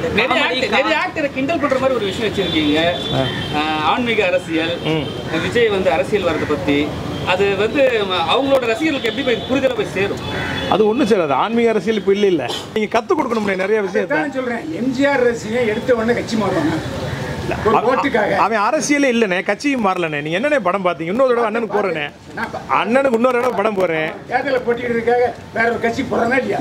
நிறைய ஆக்டர் நிறைய ஆக்டரை கிண்டல் பண்ற மாதிரி ஒரு விஷயம் வச்சிருக்கீங்க ஆஹ் ஆன்மீக அரசியல் விஜய் வந்து அரசியல் வரதை பத்தி அது வந்து ம- அவங்களோட ரசிகர்களுக்கு எப்படி போய் புரிதலை போய் சேரும் அது ஒன்றும் சரி அது ஆன்மீக அரசியல் இப்போ இல்லை இல்லை நீங்கள் கற்றுக் கொடுக்கணும் நிறைய விஷயத்தை நான் சொல்றேன் எம்ஜிஆர் ரசிகன் எடுத்த உடனே கட்சி மாறுவாங்க ஒரு ஓட்டுக்காக அவன் அரசியலே இல்லைண்ணே கட்சியும் மாறலண்ணே நீ என்னண்ணே படம் பார்த்தீங்க இன்னொரு தடவை அண்ணனுக்கு போறேனே நான் ப- அண்ணனுக்கு இன்னொரு தடவை படம் போறேன் தேர்தலில் போட்டியிடுறதுக்காக வேற ஒரு கட்சி போறேன்னா இல்லையா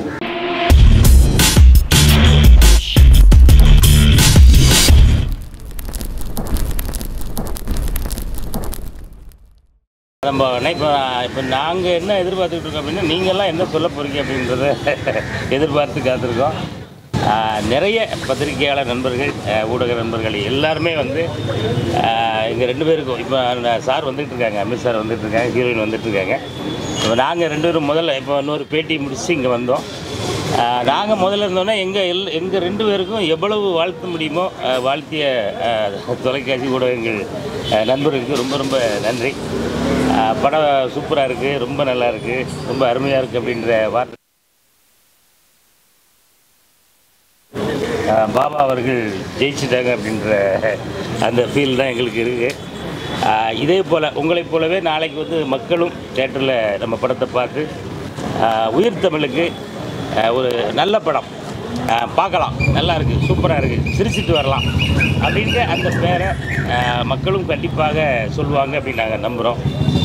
நம்ம இப்போ இப்போ நாங்கள் என்ன எதிர்பார்த்துக்கிட்டு இருக்கோம் அப்படின்னா நீங்கள்லாம் என்ன சொல்ல போகிறீங்க அப்படின்றத எதிர்பார்த்து காத்திருக்கோம் ஆஹ், நிறைய பத்திரிகையாளர் நண்பர்கள் ஆஹ், ஊடக நண்பர்கள் எல்லாருமே வந்து இங்கே ரெண்டு பேருக்கும் இப்போ சார் வந்துட்டு இருக்காங்க அமித் சார் வந்துட்டு இருக்காங்க ஹீரோயின் வந்துட்டு இருக்காங்க இப்போ நாங்கள் ரெண்டு பேரும் முதல்ல இப்போ இன்னொரு பேட்டி முடிச்சு இங்கே வந்தோம் நாங்கள் முதல்ல இருந்தோன்னா எங்கள் எல் எங்கள் ரெண்டு பேருக்கும் எவ்வளவு வாழ்த்த முடியுமோ ஆஹ், வாழ்த்திய ஆஹ், தொலைக்காட்சி ஊடகங்கள் ஆஹ், நண்பர்களுக்கு ரொம்ப ரொம்ப நன்றி ஆஹ், படம் சூப்பராக இருக்குது ரொம்ப நல்லா இருக்குது ரொம்ப அருமையாக இருக்குது அப்படின்ற வார்த்தை ஆஹ், பாபா அவர்கள் ஜெயிச்சிட்டாங்க அப்படின்ற அந்த ஃபீல் தான் எங்களுக்கு இருக்குது இதே போல் உங்களைப் போலவே நாளைக்கு வந்து மக்களும் தேட்டரில் நம்ம படத்தை பார்த்து ஆஹ், உயிர் தமிழுக்கு ஆஹ், ஒரு நல்ல படம் ஆஹ், பார்க்கலாம் நல்லா இருக்குது சூப்பராக இருக்குது சிரிச்சிட்டு வரலாம் அப்படின்ற அந்த பேரை ஆஹ், மக்களும் கண்டிப்பாக சொல்லுவாங்க அப்படின்னு நாங்கள் நம்புகிறோம்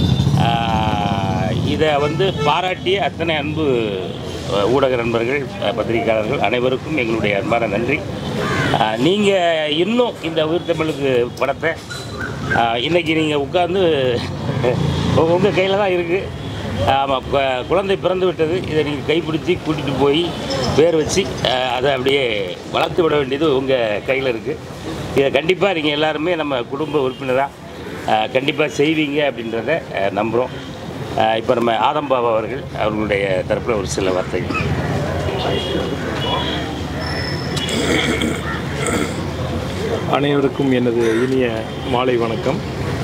இதை வந்து பாராட்டிய அத்தனை அன்பு அஹ், ஊடக நண்பர்கள் அஹ், பத்திரிகையாளர்கள் அனைவருக்கும் எங்களுடைய அன்பான நன்றி நீங்கள் இன்னும் இந்த உயிர் தமிழுக்கு படத்தை அஹ், இன்னைக்கு நீங்கள் உட்காந்து உங்கள் கையில் தான் இருக்குது ஆமாம் குழந்தை பிறந்து விட்டது இதை நீங்கள் கைப்பிடிச்சி கூட்டிகிட்டு போய் பேர் வச்சு அஹ், அதை அப்படியே வளர்த்து விட வேண்டியது உங்கள் கையில் இருக்குது இதை கண்டிப்பாக நீங்கள் எல்லாருமே நம்ம குடும்ப உறுப்பினராக கண்டிப்பாக செய்வீங்க அப்படின்றத அஹ், நம்புகிறோம் இப்போ நம்ம ஆதம்பாபா அவர்கள் அவர்களுடைய தரப்பில் ஒரு சில வார்த்தைகள் அனைவருக்கும் எனது இனிய மாலை வணக்கம்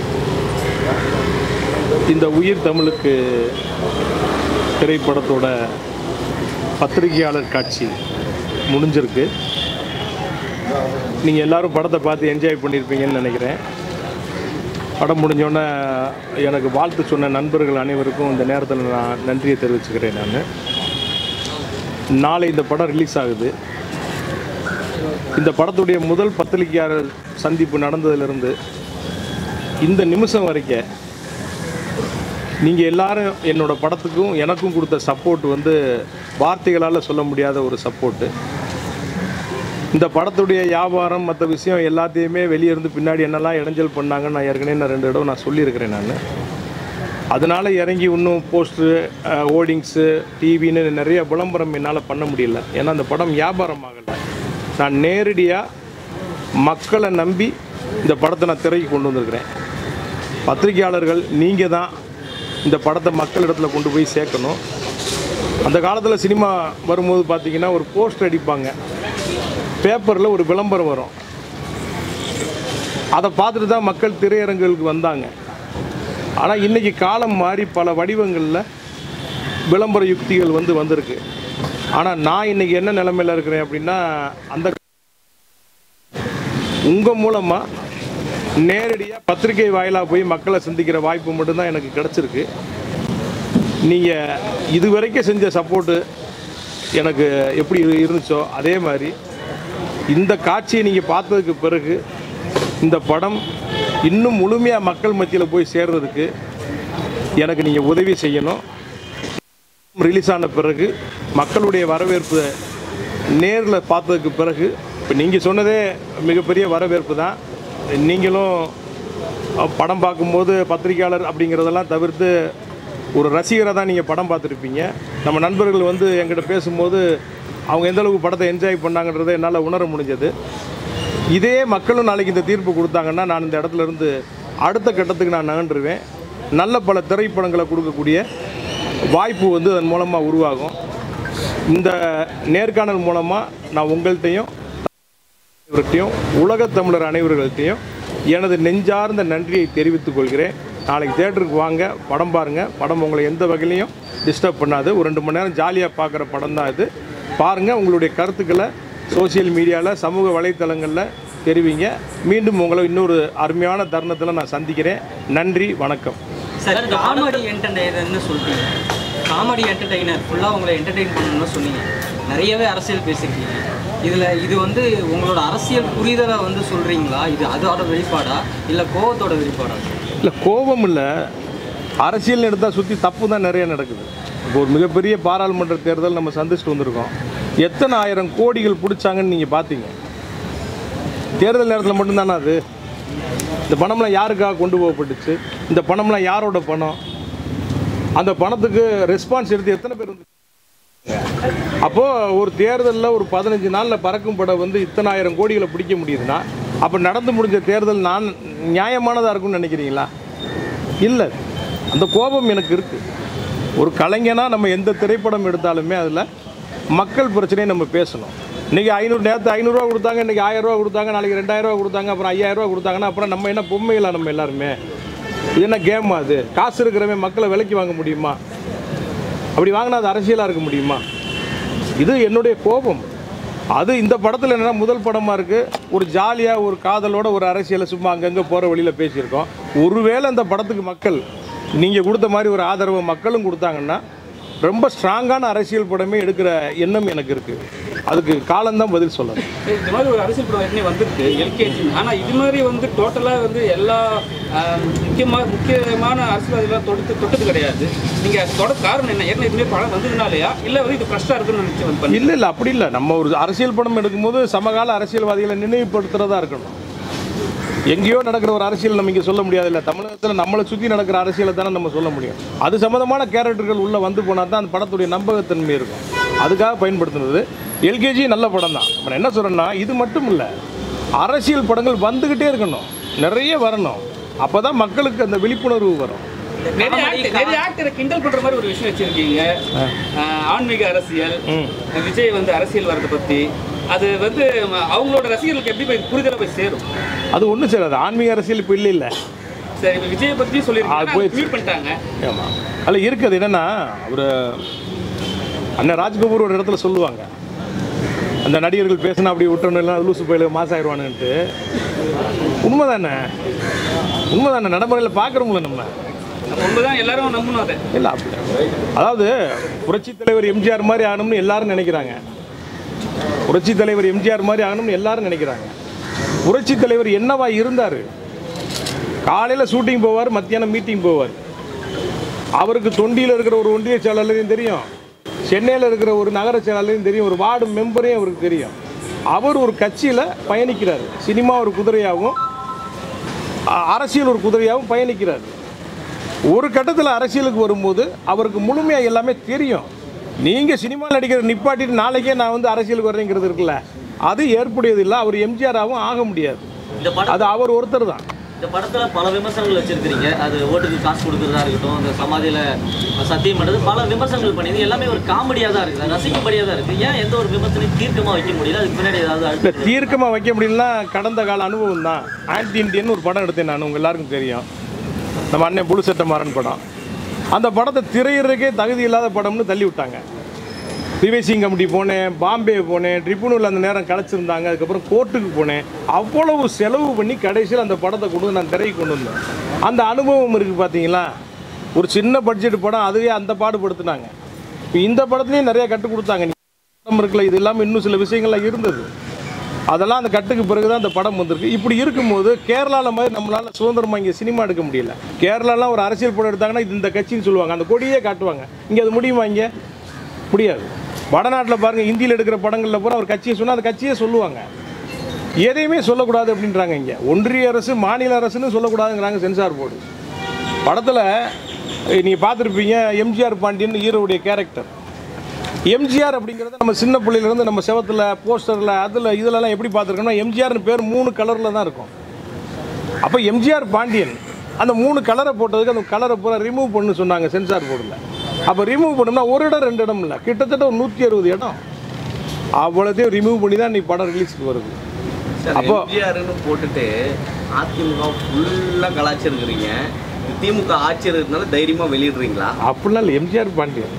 இந்த உயிர் தமிழுக்கு திரைப்படத்தோட பத்திரிகையாளர் காட்சி முடிஞ்சிருக்கு நீங்கள் எல்லாரும் படத்தை பார்த்து என்ஜாய் பண்ணியிருப்பீங்கன்னு நினைக்கிறேன் படம் முடிஞ்சோடனே எனக்கு வாழ்த்து சொன்ன நண்பர்கள் அனைவருக்கும் இந்த நேரத்தில் நான் நன்றியை தெரிவிச்சுக்கிறேன் நான் நாளை இந்த படம் ரிலீஸ் ஆகுது இந்த படத்துடைய முதல் பத்திரிகையாளர் சந்திப்பு நடந்ததிலிருந்து இந்த நிமிஷம் வரைக்கும் நீங்கள் எல்லாரும் என்னோட படத்துக்கும் எனக்கும் கொடுத்த சப்போர்ட் வந்து வார்த்தைகளால் சொல்ல முடியாத ஒரு சப்போர்ட்டு இந்த படத்துடைய வியாபாரம் மற்ற விஷயம் எல்லாத்தையுமே வெளியே இருந்து பின்னாடி என்னெல்லாம் இடைஞ்சல் பண்ணாங்கன்னு நான் ஏற்கனவே நான் ரெண்டு இடம் நான் சொல்லியிருக்கிறேன் நான் அதனால் இறங்கி இன்னும் போஸ்ட்ரு ஹோர்டிங்ஸு டிவின்னு நிறைய விளம்பரம் என்னால் பண்ண முடியல ஏன்னா அந்த படம் வியாபாரம் ஆகலை நான் நேரடியாக மக்களை நம்பி இந்த படத்தை நான் திரைக்கு கொண்டு வந்திருக்கிறேன் பத்திரிகையாளர்கள் நீங்கள் தான் இந்த படத்தை மக்களிடத்துல கொண்டு போய் சேர்க்கணும் அந்த காலத்தில் சினிமா வரும்போது பார்த்தீங்கன்னா ஒரு போஸ்டர் அடிப்பாங்க பேப்பரில் ஒரு விளம்பரம் வரும் அதை பார்த்துட்டு தான் மக்கள் திரையரங்குகளுக்கு வந்தாங்க ஆனால் இன்றைக்கி காலம் மாறி பல வடிவங்களில் விளம்பர யுக்திகள் வந்து வந்திருக்கு ஆனால் நான் இன்றைக்கி என்ன நிலைமையில் இருக்கிறேன் அப்படின்னா அந்த உங்கள் மூலமாக நேரடியாக பத்திரிகை வாயிலாக போய் மக்களை சந்திக்கிற வாய்ப்பு மட்டும்தான் எனக்கு கிடச்சிருக்கு நீங்கள் இதுவரைக்கும் செஞ்ச சப்போர்ட்டு எனக்கு எப்படி இரு- இருந்துச்சோ அதே மாதிரி இந்த காட்சியை நீங்கள் பார்த்ததுக்கு பிறகு இந்த படம் இன்னும் முழுமையாக மக்கள் மத்தியில் போய் சேர்றதுக்கு எனக்கு நீங்கள் உதவி செய்யணும் ரிலீஸ் ஆன பிறகு மக்களுடைய வரவேற்பு நேரில் பார்த்ததுக்கு பிறகு இப்போ நீங்கள் சொன்னதே மிகப்பெரிய வரவேற்பு தான் நீங்களும் அஹ், படம் பார்க்கும்போது பத்திரிக்கையாளர் அப்படிங்கிறதெல்லாம் தவிர்த்து ஒரு ரசிகராக தான் நீங்கள் படம் பார்த்துருப்பீங்க நம்ம நண்பர்கள் வந்து எங்கிட்ட பேசும்போது அவங்க எந்த அளவுக்கு படத்தை என்ஜாய் பண்ணாங்கன்றதை என்னால் உணர முடிஞ்சது இதே மக்களும் நாளைக்கு இந்த தீர்ப்பு கொடுத்தாங்கன்னா நான் இந்த இடத்துல இருந்து அடுத்த கட்டத்துக்கு நான் நகன்றுவேன் நல்ல பல திரைப்படங்களை கொடுக்கக்கூடிய வாய்ப்பு வந்து அதன் மூலமாக உருவாகும் இந்த நேர்காணல் மூலமாக நான் உங்கள்கிட்டையும் அனைவர்கிட்டையும் உலகத் தமிழர் அனைவர்கள்ட்டையும் எனது நெஞ்சார்ந்த நன்றியை தெரிவித்துக் கொள்கிறேன் நாளைக்கு தேட்டருக்கு வாங்க படம் பாருங்கள் படம் உங்களை எந்த வகையிலையும் டிஸ்டர்ப் பண்ணாது ஒரு ரெண்டு மணி நேரம் ஜாலியாக பார்க்குற படம் தான் இது பாருங்கள் உங்களுடைய கருத்துக்களை சோஷியல் மீடியாவில் சமூக வலைத்தளங்களில் தெரிவிங்க மீண்டும் உங்களை இன்னொரு அருமையான தருணத்தில் நான் சந்திக்கிறேன் நன்றி வணக்கம் சார் காமெடி என்டர்டைனர்னு சொல்லிட்டீங்க காமெடி என்டர்டெய்னர் ஃபுல்லாக உங்களை என்டர்டெயின் பண்ணணும்னு சொன்னீங்க நிறையவே அரசியல் பேசியிருக்கீங்க இதில் இது வந்து உங்களோட அரசியல் புரிதலை வந்து சொல்கிறீங்களா இது அதோட வெளிப்பாடா இல்லை கோவத்தோட வெளிப்பாடா இல்லை கோபம் இல்லை அரசியல் எடுத்தால் சுற்றி தப்பு தான் நிறைய நடக்குது இப்போ ஒரு மிகப்பெரிய பாராளுமன்ற தேர்தல் நம்ம சந்திச்சுட்டு வந்திருக்கோம் எத்தனை ஆயிரம் கோடிகள் பிடிச்சாங்கன்னு நீங்கள் பார்த்தீங்க தேர்தல் நேரத்தில் மட்டும்தானே அது இந்த பணம்லாம் யாருக்காக கொண்டு போகப்பட்டுச்சு இந்த பணம்லாம் யாரோட பணம் அந்த பணத்துக்கு ரெஸ்பான்ஸ் எடுத்து எத்தனை பேர் வந்து அப்போது ஒரு தேர்தலில் ஒரு பதினஞ்சு நாளில் பறக்கும் படம் வந்து இத்தனை ஆயிரம் கோடிகளை பிடிக்க முடியுதுன்னா அப்போ நடந்து முடிஞ்ச தேர்தல் நான் நியாயமானதாக இருக்கும்னு நினைக்கிறீங்களா இல்லை அந்த கோபம் எனக்கு இருக்குது ஒரு கலைஞனாக நம்ம எந்த திரைப்படம் எடுத்தாலுமே அதில் மக்கள் பிரச்சனையை நம்ம பேசணும் இன்றைக்கி ஐநூறு நேரத்து ஐநூறுரூவா கொடுத்தாங்க இன்றைக்கி ஆயிரரூவா கொடுத்தாங்க நாளைக்கு ரெண்டாயிரரூவா கொடுத்தாங்க அப்புறம் ஐயாயிரரூவா கொடுத்தாங்கன்னா அப்புறம் நம்ம என்ன பொம்மைகளா நம்ம எல்லாருமே இது என்ன கேம் அது காசு இருக்கிறவன் மக்களை விலைக்கு வாங்க முடியுமா அப்படி வாங்கினா அது அரசியலாக இருக்க முடியுமா இது என்னுடைய கோபம் அது இந்த படத்தில் என்னன்னா முதல் படமாக இருக்குது ஒரு ஜாலியாக ஒரு காதலோட ஒரு அரசியலை சும்மா அங்கங்கே போகிற வழியில் பேசியிருக்கோம் ஒருவேளை அந்த படத்துக்கு மக்கள் நீங்கள் கொடுத்த மாதிரி ஒரு ஆதரவு மக்களும் கொடுத்தாங்கன்னா ரொம்ப ஸ்ட்ராங்கான அரசியல் படமே எடுக்கிற எண்ணம் எனக்கு இருக்குது அதுக்கு காலம்தான் பதில் சொல்லணும் இந்த மாதிரி ஒரு அரசியல் படம் ஏற்கனவே வந்திருக்கு எல்கேஜி ஆனால் இது மாதிரி வந்து டோட்டலாக வந்து எல்லா ஆஹ், முக்கியமான முக்கியமான அரசியல்வாதிகளாம் தொடுத்து தொட்டது கிடையாது நீங்கள் தொட காரணம் என்ன ஏற்கனவே இதுமாதிரி படம் வந்ததுனாலயா இல்லை வந்து இது ஃப்ரெஷ்ஷாக இருக்குன்னு நினச்சி வந்து பண்ணி இல்லை இல்லை அப்படி இல்லை நம்ம ஒரு அரசியல் படம் எடுக்கும்போது சமகால அரசியல்வாதிகளை நினைவுபடுத்துறதா இருக்கணும் எங்கேயோ நடக்கிற ஒரு அரசியல் நம்ம இங்கே சொல்ல முடியாது இல்லை தமிழகத்தில் நம்மளை சுற்றி நடக்கிற அரசியலை தானே நம்ம சொல்ல முடியும் அது சம்மந்தமான கேரக்டர்கள் உள்ளே வந்து போனால் தான் அந்த படத்துடைய நம்பகத்தன்மை இருக்கும் அதுக்காக பயன்படுத்துனது எல்கேஜி நல்ல படம் தான் நான் என்ன சொல்கிறேன்னா இது மட்டும் இல்லை அரசியல் படங்கள் வந்துக்கிட்டே இருக்கணும் நிறைய வரணும் அப்போ தான் மக்களுக்கு அந்த விழிப்புணர்வு வரும் நிறைய actor- நிறைய ஆக்டரை கிண்டல் பண்ற மாதிரி ஒரு விஷயம் வச்சிருக்கீங்க ஆஹ், ஆன்மீக அரசியல் விஜய் வந்து அரசியல் வரதை பத்தி அது வந்து ம- அவங்களோட ரசிகர்களுக்கு எப்படி போய் புரிதலை போய் சேரும் அது ஒன்றும் சரி அது ஆன்மீக அரசியல் இப்போ இல்லை இல்லை சரி இப்போ விஜயை பத்தி அது சொல்லியிருக்காங்க போயிடுச்சு. ட்வீட் பண்ணிட்டாங்க ஆமாம் அதில் இருக்குது என்னென்னா அவர் அண்ணன் ராஜ்கபூர் ஒரு இடத்துல சொல்லுவாங்க அந்த நடிகர்கள் பேசினா அப்படி விட்டணும் இல்லை லூசு பயில மாசம் ஆயிடுவானுன்ட்டு உண்மைதானே உண்மைதானே நடைமுறையில் பார்க்குறோம்ல நம்ம நம்ம உண்மைதான் எல்லாரும் நம்பணும் அதை இல்லை அப்படி அதாவது புரட்சி தலைவர் எம்ஜிஆர் மாதிரி ஆகணும்னு எல்லாரும் நினைக்கிறாங்க புரட்சி தலைவர் எம்ஜிஆர் மாதிரி ஆகணும்னு எல்லாரும் நினைக்கிறாங்க புரட்சி தலைவர் என்னவா இருந்தார் காலையில் ஷூட்டிங் போவார் மத்தியானம் மீட்டிங் போவார் அவருக்கு தொண்டியில் இருக்கிற ஒரு ஒன்றிய செயலாளரையும் தெரியும் சென்னையில் இருக்கிற ஒரு நகர செயலாளரையும் தெரியும் ஒரு வார்டு மெம்பரையும் அவருக்கு தெரியும் அவர் ஒரு கட்சியில் பயணிக்கிறார் சினிமா ஒரு குதிரையாகவும் அ- அரசியல் ஒரு குதிரையாகவும் பயணிக்கிறார் ஒரு கட்டத்தில் அரசியலுக்கு வரும்போது அவருக்கு முழுமையாக எல்லாமே தெரியும் நீங்கள் சினிமா நடிக்கிற நிப்பாட்டிட்டு நாளைக்கே நான் வந்து அரசியலுக்கு வர்றேங்கிறது இருக்குல்ல அது ஏற்புடையது இல்லை அவர் எம்ஜிஆராகவும் ஆக முடியாது இந்த படம் அது அவர் ஒருத்தர் தான் இந்த படத்துல பல விமர்சனங்கள் வச்சிருக்கிறீங்க அது ஓட்டுக்கு காசு கொடுக்கறதா இருக்கட்டும் அந்த சமாதியில சத்தியம் பண்றது பல விமர்சனங்கள் பண்ணிது எல்லாமே ஒரு காமெடியா தான் இருக்குது ரசிக்கும்படியா தான் இருக்கு ஏன் எந்த ஒரு விமர்சனையும் தீர்க்கமா வைக்க முடியல அதுக்கு பின்னாடி ஏதாவது இல்லை அழுத்தம் தீர்க்கமாக வைக்க முடியலன்னா கடந்த கால அனுபவம் தான் ஆன்டி இண்டியன் ஒரு படம் எடுத்தேன் நான் உங்கள் எல்லாருக்கும் தெரியும் நம்ம அண்ணன் புழு சட்ட மாறன் படம் அந்த படத்தை திரையிறதுக்கே தகுதி இல்லாத படம்னு தள்ளி விட்டாங்க ரிவைசிங் கமிட்டி போனேன் பாம்பே போனேன் ட்ரிபுனல் அந்த நேரம் கிடச்சிருந்தாங்க அதுக்கப்புறம் கோர்ட்டுக்கு போனேன் அவ்வளவு செலவு பண்ணி கடைசியில் அந்த படத்தை கொண்டு வந்து நான் திரைக்கு கொண்டு வந்தேன் அந்த அனுபவம் இருக்குது பார்த்தீங்களா ஒரு சின்ன பட்ஜெட் படம் அதுவே அந்த பாடுபடுத்துனாங்க இப்போ இந்த படத்துலேயும் நிறைய கற்றுக் கொடுத்தாங்க படம் இருக்குல்ல இது இல்லாமல் இன்னும் சில விஷயங்கள்லாம் இருந்தது அதெல்லாம் அந்த கட்டுக்கு பிறகு தான் அந்த படம் வந்திருக்கு இப்படி இருக்கும்போது கேரளாவில் மாதிரி நம்மளால சுதந்திரமாக இங்கே சினிமா எடுக்க முடியல கேரளாலாம் ஒரு அரசியல் படம் எடுத்தாங்கன்னா இது இந்த கட்சின்னு சொல்லுவாங்க அந்த கொடியே காட்டுவாங்க இங்கே அது முடியுமா இங்கே முடியாது வடநாட்டில் பாருங்கள் ஹிந்தியில் எடுக்கிற படங்களில் பூரா ஒரு கட்சியை சொன்னால் அந்த கட்சியே சொல்லுவாங்க எதையுமே சொல்லக்கூடாது அப்படின்றாங்க இங்கே ஒன்றிய அரசு மாநில அரசுன்னு சொல்லக்கூடாதுங்கிறாங்க சென்சார் போர்டு படத்தில் நீங்கள் பார்த்துருப்பீங்க எம்ஜிஆர் பாண்டியன் ஹீரோவுடைய கேரக்டர் எம்ஜிஆர் அப்படிங்கிறத நம்ம சின்ன பிள்ளையிலேருந்து நம்ம செவத்தில் போஸ்டரில் அதில் இதிலலாம் எப்படி பார்த்துருக்கோம்னா எம்ஜிஆர்னு பேர் மூணு கலரில் தான் இருக்கும் அப்போ எம்ஜிஆர் பாண்டியன் அந்த மூணு கலரை போட்டதுக்கு அந்த கலரை பூரா ரிமூவ் பண்ணு சொன்னாங்க சென்சார் போர்டில் அப்போ ரிமூவ் பண்ணோம்னா ஒரு இடம் ரெண்டு இடம் இல்லை கிட்டத்தட்ட ஒரு நூற்றி அறுபது இடம் அவ்வளோத்தையும் ரிமூவ் பண்ணி தான் நீ படம் ரிலீஸ்க்கு வருது அப்போ- எம்ஜிஆர்னு போட்டுட்டு அதிமுக ஃபுல்லாக கலாச்சிருக்கிறீங்க திமுக ஆட்சி இருக்கிறதுனால தைரியமாக வெளியிடுறீங்களா அப்படிலாம் இல்லை எம்ஜிஆர் பாண்டியன்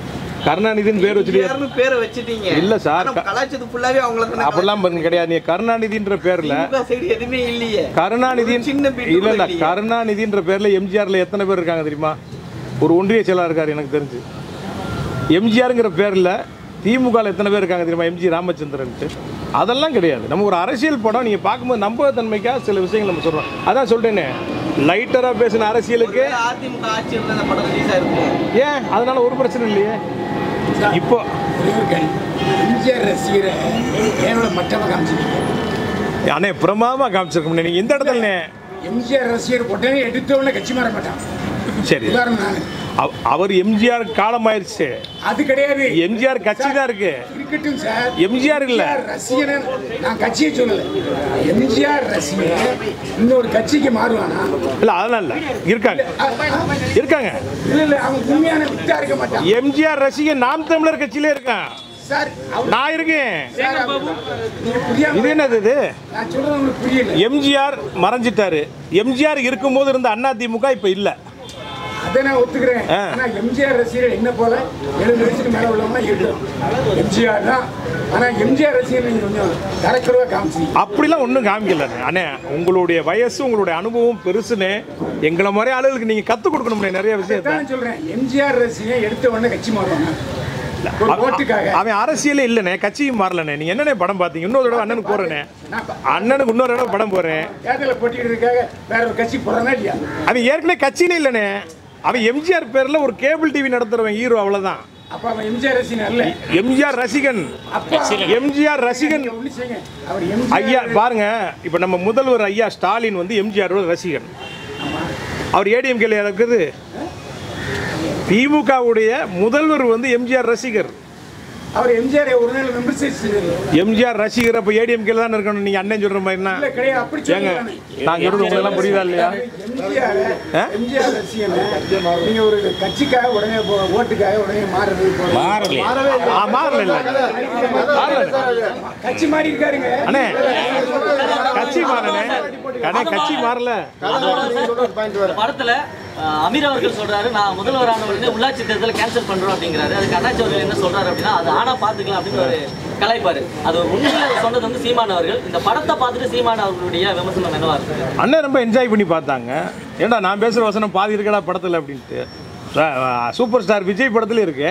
கருணாநிதின்னு பேர் வச்சுட்டு யாருன்னு பேரை வச்சுட்டீங்க இல்ல சார். ஆனா கலாச்சது ஃபுல்லாவே அவங்கள தானே அப்படிலாம் பண்ண கிடையாது நீ கருணாநிதின்ற பேர்ல திமுக சைடு எதுவுமே இல்லையே கருணாநிதி ஒரு சின்ன பிட்டு இல்ல இல்ல கூட இல்லையே. கருணாநிதின்ற பேர்ல எம்ஜிஆர்ல எத்தனை பேர் இருக்காங்க தெரியுமா ஒரு ஒன்றிய செயலாளர் இருக்காரு எனக்கு தெரிஞ்சு எம்ஜிஆருங்கிற பேர்ல திமுகவில் எத்தனை பேர் இருக்காங்க தெரியுமா எம்ஜி ராமச்சந்திரன்ட்டு அதெல்லாம் கிடையாது நம்ம ஒரு அரசியல் படம் நீங்கள் பார்க்கும்போது நம்பகத்தன்மைக்காக சில விஷயங்கள் நம்ம சொல்கிறோம் அதான் சொல்லிட்டேனே லைட்டராக பேசின அரசியலுக்கு ஒருவேளை அதிமுக ஆட்சி இருந்தா அந்த படம் ரிலீஸ் ஆயிருக்கும் ஏன் அதனால ஒரு பிரச்சனை இல்லையே இப்போ இவர்கள் எம்ஜிஆர் ரசிகரை ஏனோட மட்டமாக காமிச்சிருக்கீங்க அண்ணே பிரமாதமாக காமிச்சிருக்கோம் நீங்கள் இந்த இடத்துல எம்ஜிஆர் ரசிகர் உடனே எடுத்த உடனே கட்சி மாற மாட்டான் சரி உதாரணம் நான் அவ- அவர் எம்ஜிஆர் காலமாயிருச்சு அது கிடையாது எம்ஜிஆர் கட்சி தான் இருக்கு இருக்கட்டும் சார் எம்ஜிஆர் இல்ல ரசிகன் நான் கட்சியை சொல்லல எம்ஜிஆர் ரசிகன் இன்னொரு கட்சிக்கு மாறுவானா இல்ல அதெல்லாம் இல்ல இருக்காங்க இருக்காங்க இல்ல இல்ல அவன் உண்மையான வித்தா இருக்க மாட்டான் எம்ஜிஆர் ரசிகன் நாம் தமிழர் கட்சியில இருக்கேன் சார் அவர் நான் இருக்கேன் சார், நீங்க புரியாம இது என்னது இது நான் சொல்றது உங்களுக்கு புரியல எம்ஜிஆர் மறைஞ்சிட்டாரு எம்ஜிஆர் இருக்கும்போது இருந்த அண்ணா திமுக இப்ப இல்ல அதை நான் ஒத்துக்கிறேன் ஆ. ஆனா எம்ஜிஆர் ரசிகர் என்ன போல எழுபது வயசுக்கு மேல உள்ளவங்க இருக்கும் எம்ஜிஆர் தான் ஆனா எம்ஜிஆர் ரசிகர் நீங்க கொஞ்சம் தரக்குறவா காமிச்சீங்க அப்படிலாம் ஒன்றும் காமிக்கல அண்ணே உங்களுடைய வயசு உங்களுடைய அனுபவம் பெருசுன்னு எங்களை மாதிரி ஆளுகளுக்கு நீங்க கற்றுக் கொடுக்கணும்னே நிறைய விஷயத்த அதான் சொல்றேன் எம்ஜிஆர் ரசிகன் எடுத்த உடனே கட்சி மாறுவாங்க ஒரு ஓட்டுக்காக அவன் அரசியலே இல்லைண்ணே கட்சியும் மாறலண்ணே நீங்க என்னண்ணே படம் பார்த்தீங்க இன்னொரு தடவை அண்ணனுக்கு போறேனே நான் அண்ணனுக்கு இன்னொரு தடவை படம் போறேன் தேர்தலில் போட்டிக்கிறதுக்காக வேற ஒரு கட்சி போறானா இல்லையா அவன் ஏற்கனவே கட்சியிலே இல்லைண்ணே அவன் எம்ஜிஆர் பேர்ல ஒரு கேபிள் டிவி நடத்துறவன் ஹீரோ அவ்வளவுதான் அப்ப அவன் எம்ஜிஆர் ரசிகன் அல்ல எம்ஜிஆர் ரசிகன் அப்பா எம்ஜிஆர் ரசிகன் நீங்க ஒண்ணு செய்யுங்க அவர் ஐயா எம்ஜிஆர் பாருங்க இப்போ நம்ம முதல்வர் ஐயா ஸ்டாலின் வந்து எம்ஜிஆர் ரசிகன் அவர் ஏடிஎம்கேல இருக்குது திமுகவுடைய முதல்வர் வந்து எம்ஜிஆர் ரசிகர் அவர் எம்ஜிஆர் ஒரு நாள் விமர்சிச்சது எம்ஜிஆர் ரசிகர் அப்போ ஏடிஎம்கேல தான் இருக்கணும் நீங்க அண்ணன் சொல்ற மாதிரினா இல்ல கிடையாது அப்படி ஏங்க சொல்லுங்க நான் சொல்றது உங்களுக்கு எல்லாம் புரியுதா இல்லையா எம்ஜிஆர் ஆ? எம்ஜிஆர் ரசிகனை நீங்க ஒரு கட்சிக்காக உடனே போ- ஓட்டுக்காக உடனே மாறுறது போறது. மாறலையே. ஆ, மாறல இல்ல மாறல கட்சி மாறி இருக்காருங்க அண்ணே கட்சி மாறனே அண்ணே கட்சி மாறல இந்த படத்துல அஹ், அமீர் அவர்கள் சொல்றாரு நான் முதல்வர் ஆன உடனே உள்ளாட்சி தேர்தலை கேன்சல் பண்றோம் அப்படிங்கிறாரு அதுக்கு அண்ணாச்சி அவர்கள் என்ன சொல்றாரு அப்படின்னா அது ஆனா பாத்துக்கலாம் அப்படின்னு ஒரு கலாய்ப்பாரு அது ஒரு உண்மையில அவர் சொன்னது வந்து சீமான் அவர்கள் இந்த படத்தை பார்த்துட்டு சீமான் அவர்களுடைய விமர்சனம் என்னவா இருக்கு அண்ணன் ரொம்ப என்ஜாய் பண்ணி பார்த்தாங்க ஏன்டா நான் பேசுகிற வசனம் பாதி இருக்கடா படத்தில் அப்படின்ட்டு ர- சூப்பர் ஸ்டார் விஜய் படத்துல இருக்கு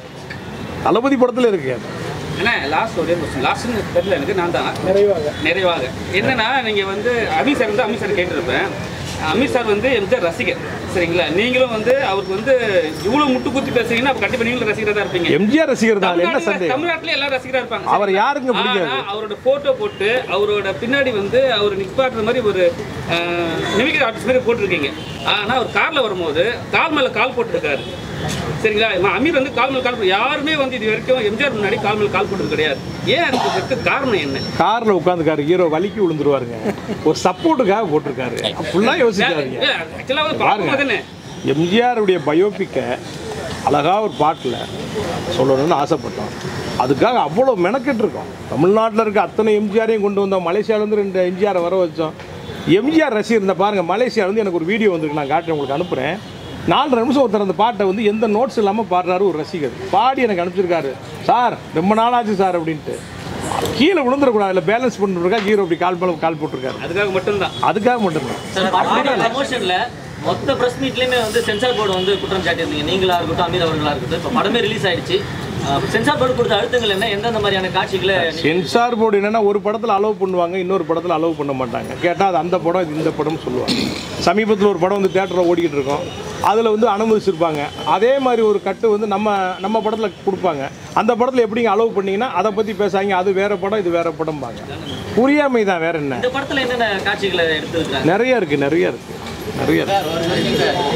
தளபதி படத்துல இருக்கு ஏன்னா லாஸ்ட் ஒரே கொஸ்டின் லாஸ்ட்னு தெரியல எனக்கு நான் தான் நிறைவாக நிறைவாக என்னன்னா நீங்கள் வந்து அமீர் சார் வந்து அமீர் சார் கேட்டிருப்பேன் அமீர் சார் வந்து எம்ஜிஆர் ரசிகர் சரிங்களா நீங்களும் வந்து அவருக்கு வந்து இவ்வளோ முட்டு குத்தி பேசுறீங்கன்னா அப்போ கண்டிப்பாக நீங்களும் ரசிகராக தான் இருப்பீங்க எம்ஜிஆர் ரசிகர் தான் என்ன தமிழ்நாட்டுல- சந்தேகம் தமிழ்நாட்டுல எல்லாரும் ரசிகரா இருப்பாங்க அவர் யாருங்க பிடிக்காது? ஆனா, அவரோட போட்டோ போட்டு அவரோட பின்னாடி வந்து அவர் நிப்பாட்டுற மாதிரி ஒரு நிமிக்கிற ஆர்டிஸ்ட் மாதிரி போட்டிருக்கீங்க ஆனா அவர் கார்ல வரும்போது கால் மேல கால் போட்டுருக்காரு சரிங்களா இவன் அமீர் வந்து கால் மேல கால் போட்டு யாருமே வந்து இது வரைக்கும் எம்ஜிஆர் முன்னாடி கால் மேல கால் போட்டது கிடையாது ஏன் அதுக்கு இதுக்கு காரணம் என்ன கார்ல உட்காந்துக்காரு ஹீரோ வலிக்கு விழுந்துருவாருங்க ஒரு சப்போர்ட்டுக்காக போட்டிருக்காரு ஃபுல்லா யோசிக்காதீங்க ஆக்சுவலாக வந்து பார்க்கும்போது தானே எம்ஜிஆருடைய பயோபிக்கை அழகா ஒரு பாட்டில் சொல்லணும்னு ஆசைப்பட்டோம் அதுக்காக அவ்வளோ மெனக்கெட்டு இருக்கோம் தமிழ்நாட்டில் இருக்க அத்தனை எம்ஜிஆரையும் கொண்டு வந்தோம் மலேசியாவிலேருந்து ரெண்டு எம்ஜிஆரை வர வச்சோம் எம்ஜிஆர் ரசிகர் இந்த பாருங்கள் மலேசியாவிலேருந்து எனக்கு ஒரு வீடியோ வந்திருக்கு நான் காட்டுறேன் உங்களுக்கு அனுப்புகிறேன் நாலரை நிமிஷம் ஒருத்தர் அந்த பாட்டை வந்து எந்த நோட்ஸ் இல்லாமல் பாடுறாரு ஒரு ரசிகர் பாடி எனக்கு அனுப்பிச்சிருக்காரு சார் ரொம்ப நாளாச்சு சார் அப்படின்ட்டு கீழே விழுந்துடக்கூடாது இல்லை பேலன்ஸ் பண்ணிருக்கா ஹீரோ அப்படி கால் மேலே கால் போட்டிருக்காரு அதுக்காக மட்டும்தான் அதுக்காக மட்டும்தான் சார் படத்தோட ப்ரமோஷன்ல மொத்த பிரஸ் மீட்லயுமே வந்து சென்சார் போர்டு வந்து குற்றம் சாட்டியிருந்தீங்க நீங்களா இருக்கட்டும் அமீர் அவர்களா இருக்கட்டும் இப்போ படமே ரிலீஸ் ஆயிடுச்சு சென்சார் போர்டு கொடுத்த அழுத்தங்கள் என்ன எந்தெந்த மாதிரியான காட்சிகளை நீங்க- சென்சார் போர்டு என்னன்னா ஒரு படத்தில் அலோவ் பண்ணுவாங்க இன்னொரு படத்தில் அலோவ் பண்ண மாட்டாங்க கேட்டால் அது அந்த படம் இது இந்த படம்னு சொல்லுவாங்க சமீபத்தில் ஒரு படம் வந்து தேட்டரில் ஓடிக்கிட்டு இருக்கோம் அதில் வந்து அனுமதிச்சிருப்பாங்க அதே மாதிரி ஒரு கட்டு வந்து நம்ம நம்ம படத்தில் கொடுப்பாங்க அந்த படத்தில் எப்படிங்க அலோவ் பண்ணீங்கன்னா அதை பற்றி பேசாங்க அது வேற படம் இது வேற படம்பாங்க புரியாமை தான் வேற என்ன இந்த படத்துல என்னென்ன காட்சிகளை எடுத்துருக்காங்க நிறைய இருக்கு நிறைய இருக்கு நிறைய இருக்கு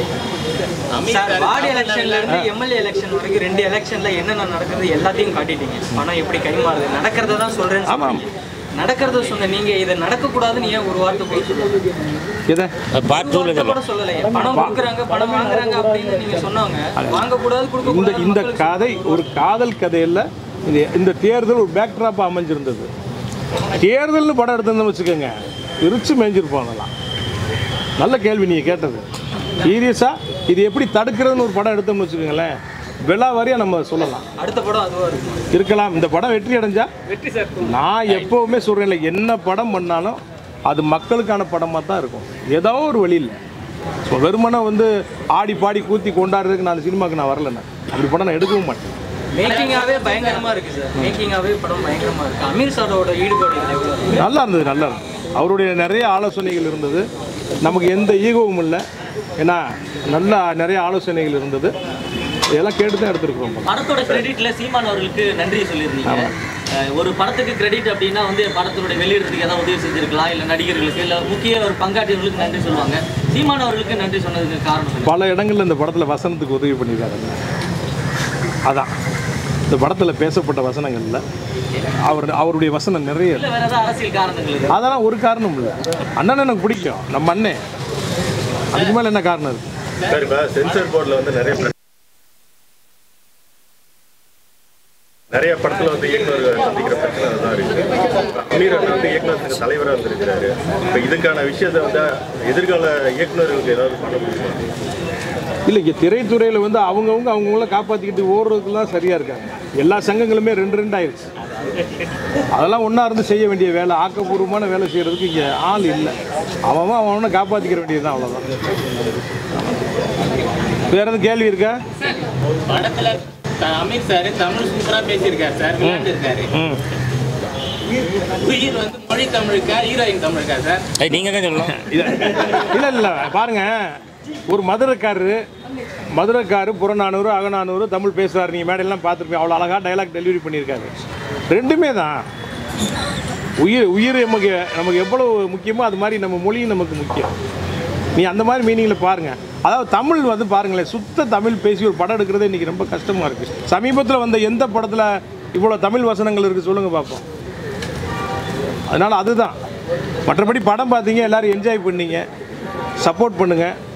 சார் வார்டு எலெக்ஷன்ல இருந்து எம்எல்ஏ எலெக்ஷன் வரைக்கும் ரெண்டு எலெக்ஷன்ல என்னென்ன நடக்குது எல்லாத்தையும் காட்டிட்டீங்க பணம் எப்படி கைமாறுது நடக்கிறத தான் சொல்றேன்னு ஆமாம். சொன்னீங்க நடக்கிறத சொன்ன நீங்க இதை நடக்கக்கூடாதுன்னு ஏன் ஒரு வார்த்தை போய் சொல்லுங்க இதை பார்ட் டூவில் வார்த்தை கூட சொல்லலையே பணம் கொடுக்குறாங்க பணம் வாங்குறாங்க அப்படின்னு நீங்க சொன்னாங்க வாங்கக்கூடாது கொடுக்க இந்த கூடாது இந்த கதை ஒரு காதல் கதையில் இது இந்த தேர்தல் ஒரு பேக்ட்ராப் அமைஞ்சிருந்தது தேர்தல்னு படம் எடுத்திருந்தோம்னு வச்சுக்கோங்க பிரித்து மேய்ஞ்சிருப்போம் அதெல்லாம் நல்ல கேள்வி நீங்கள் கேட்டது சீரியஸாக இது எப்படி தடுக்கிறதுன்னு ஒரு படம் எடுத்தோம்னு வச்சுக்கோங்களேன் விலாவாரியாக நம்ம சொல்லலாம் அடுத்த படம் அதுவாக இருக்கும் இருக்கலாம் இந்த படம் வெற்றி அடைஞ்சா வெற்றி சார் நான் எப்போவுமே சொல்கிறேன்ல என்ன படம் பண்ணாலும் அது மக்களுக்கான படமாக தான் இருக்கும் ஏதோ ஒரு வழியில் ஸோ வெறுமனே வந்து ஆடி பாடி கூத்தி கொண்டாடுறதுக்கு நான் அந்த சினிமாவுக்கு நான் வரலண்ணே அப்படி படம் நான் எடுக்கவும் மாட்டேன் மேக்கிங்காகவே பயங்கரமாக இருக்குது சார் மேக்கிங்காகவே படம் பயங்கரமாக இருக்குது அமீர் சாரோட ஈடுபாடு இதுல எவ்வளோ இருக்கு? நல்லா இருந்தது நல்லா இருந்தது அவருடைய நிறைய ஆலோசனைகள் இருந்தது நமக்கு எந்த ஈகோவும் இல்லை ஏன்னா நல்லா நிறைய ஆலோசனைகள் இருந்தது இதெல்லாம் கேட்டு தான் எடுத்துருக்குறோம் படத்தோட கிரெடிட்ல சீமான் அவர்களுக்கு நன்றி சொல்லியிருந்தீங்க அஹ் ஒரு படத்துக்கு கிரெடிட் அப்படின்னா வந்து படத்தோட வெளியிடறதுக்கு ஏதாவது உதவி செஞ்சிருக்கலாம் இல்ல நடிகர்களுக்கு இல்ல முக்கிய ஒரு பங்காற்றியவர்களுக்கு நன்றி சொல்லுவாங்க சீமான் அவர்களுக்கு நன்றி சொன்னதுக்கு காரணம் சொல்லுங்க. பல இடங்கள்ல இந்த படத்தில் வசனத்துக்கு உதவி பண்ணியிருக்காருங்க அதான் இந்த படத்தில் பேசப்பட்ட வசனங்களில் அவர் அவருடைய வசனம் நிறைய இருக்கு. இல்ல வேற ஏதாவது அரசியல் காரணங்கள் இருக்கு அதெல்லாம் ஒரு காரணம் இல்லை அண்ணன் எனக்கு பிடிக்கும் நம்ம அண்ணன் அதுக்கு மேலே என்ன காரணம் இருக்கு சார் இப்போ சென்சார் போர்டில் வந்து நிறைய பிர- நிறைய படத்துல வந்து இயக்குனர் சந்திக்கிற பிரச்சனை தான் இருக்கு அமீர் அண்ணா வந்து இயக்குனருக்கு தலைவராக வந்திருக்கிறாரு இப்போ இதுக்கான விஷயத்தை வந்து எதிர்கால இயக்குனர்களுக்கு ஏதாவது பண்ண முடியுமா இல்லை இங்கே திரைத்துறையில் வந்து அவங்கவுங்க அவங்கவுங்கள காப்பாற்றிக்கிட்டு ஓடுறதுக்குலாம் சரியாக இருக்காங்க எல்லா சங்கங்களுமே ரெண்டு ரெண்டு ஆயிடுச்சு அதெல்லாம் ஒன்றா இருந்து செய்ய வேண்டிய வேலை ஆக்கப்பூர்வமான வேலை செய்கிறதுக்கு இங்கே ஆள் இல்லை அவன் அவனை காப்பாற்றிக்கிற வேண்டியது தான் அவ்வளோதான் வேறு எதுவும் கேள்வி இருக்கா படத்துல த- அமீர் சார் தமிழ் சூப்பரா பேசியிருக்காரு சார் விளையாண்டுருக்காரு ம் உயிர் வந்து மொழி தமிழுக்கா ஹீரோயின் தமிழுக்கா சார் ஏய், நீங்க தான் சொல்லணும் இல்லை இல்லை பாருங்க ஒரு மதுரைக்காரரு மதுரைக்காரு புறநானூறு அகநானூறு தமிழ் பேசுகிறாரு நீங்கள் மேடையெல்லாம் பார்த்துருப்பீங்க அவ்வளோ அழகாக டைலாக் டெலிவரி பண்ணியிருக்காரு ரெண்டுமே தான் உயிர் உயிர் நமக்கு நமக்கு எவ்வளோ முக்கியமோ அது மாதிரி நம்ம மொழியும் நமக்கு முக்கியம் நீ அந்த மாதிரி மீனிங்கில் பாருங்கள் அதாவது தமிழ் வந்து பாருங்களேன் சுத்த தமிழ் பேசி ஒரு படம் எடுக்கிறதே இன்றைக்கி ரொம்ப கஷ்டமாக இருக்குது சமீபத்தில் வந்த எந்த படத்தில் இவ்வளோ தமிழ் வசனங்கள் இருக்குது சொல்லுங்கள் பார்ப்போம் அதனால் அதுதான் மற்றபடி படம் பார்த்தீங்க எல்லாரும் என்ஜாய் பண்ணீங்க சப்போர்ட் பண்ணுங்கள்